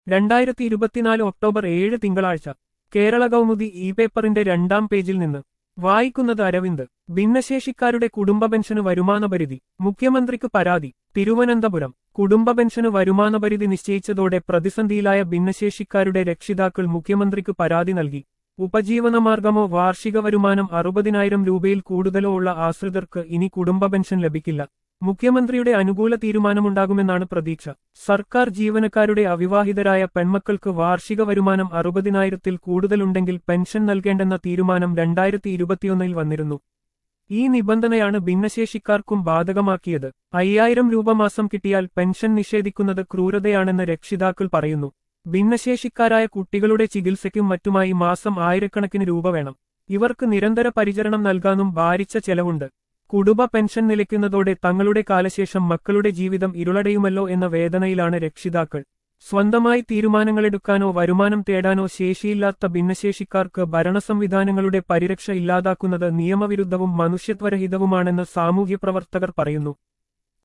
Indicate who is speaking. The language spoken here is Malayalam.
Speaker 1: രണ്ടായിരത്തി ഇരുപത്തിനാല് ഒക്ടോബർ ഏഴ് തിങ്കളാഴ്ച കേരള കൗമുദി ഇ പേപ്പറിന്റെ രണ്ടാം പേജിൽ നിന്ന് വായിക്കുന്നത് അരവിന്ദ് ഭിന്നശേഷിക്കാരുടെ കുടുംബ പെൻഷന് വരുമാന പരിധി മുഖ്യമന്ത്രിക്ക് പരാതി തിരുവനന്തപുരം കുടുംബ പെൻഷന് വരുമാന പരിധി നിശ്ചയിച്ചതോടെ പ്രതിസന്ധിയിലായ ഭിന്നശേഷിക്കാരുടെ രക്ഷിതാക്കൾ മുഖ്യമന്ത്രിക്ക് പരാതി നൽകി ഉപജീവനമാർഗമോ വാർഷിക വരുമാനം അറുപതിനായിരം രൂപയിൽ കൂടുതലോ ഉള്ള ആശ്രിതർക്ക് ഇനി കുടുംബ പെൻഷൻ ലഭിക്കില്ല മുഖ്യമന്ത്രിയുടെ അനുകൂല തീരുമാനമുണ്ടാകുമെന്നാണ് പ്രതീക്ഷ സർക്കാർ ജീവനക്കാരുടെ അവിവാഹിതരായ പെൺമക്കൾക്ക് വാർഷിക വരുമാനം അറുപതിനായിരത്തിൽ കൂടുതലുണ്ടെങ്കിൽ പെൻഷൻ നൽകേണ്ടെന്ന തീരുമാനം രണ്ടായിരത്തി ഇരുപത്തിയൊന്നിൽ വന്നിരുന്നു ഈ നിബന്ധനയാണ് ഭിന്നശേഷിക്കാർക്കും ബാധകമാക്കിയത് അയ്യായിരം രൂപ മാസം കിട്ടിയാൽ പെൻഷൻ നിഷേധിക്കുന്നത് ക്രൂരതയാണെന്ന് രക്ഷിതാക്കൾ പറയുന്നു ഭിന്നശേഷിക്കാരായ കുട്ടികളുടെ ചികിത്സയ്ക്കും മറ്റുമായി മാസം ആയിരക്കണക്കിന് രൂപ വേണം ഇവർക്ക് നിരന്തര പരിചരണം നൽകാനും ഭാരിച്ച ചെലവുണ്ട് കുടുംബ പെൻഷൻ നിലയ്ക്കുന്നതോടെ തങ്ങളുടെ കാലശേഷം മക്കളുടെ ജീവിതം ഇരുളടയുമല്ലോ എന്ന വേദനയിലാണ് രക്ഷിതാക്കൾ സ്വന്തമായി തീരുമാനങ്ങളെടുക്കാനോ വരുമാനം തേടാനോ ശേഷിയില്ലാത്ത ഭിന്നശേഷിക്കാർക്ക് ഭരണസംവിധാനങ്ങളുടെ പരിരക്ഷ ഇല്ലാതാക്കുന്നത് നിയമവിരുദ്ധവും മനുഷ്യത്വരഹിതവുമാണെന്ന് സാമൂഹ്യപ്രവർത്തകർ പറയുന്നു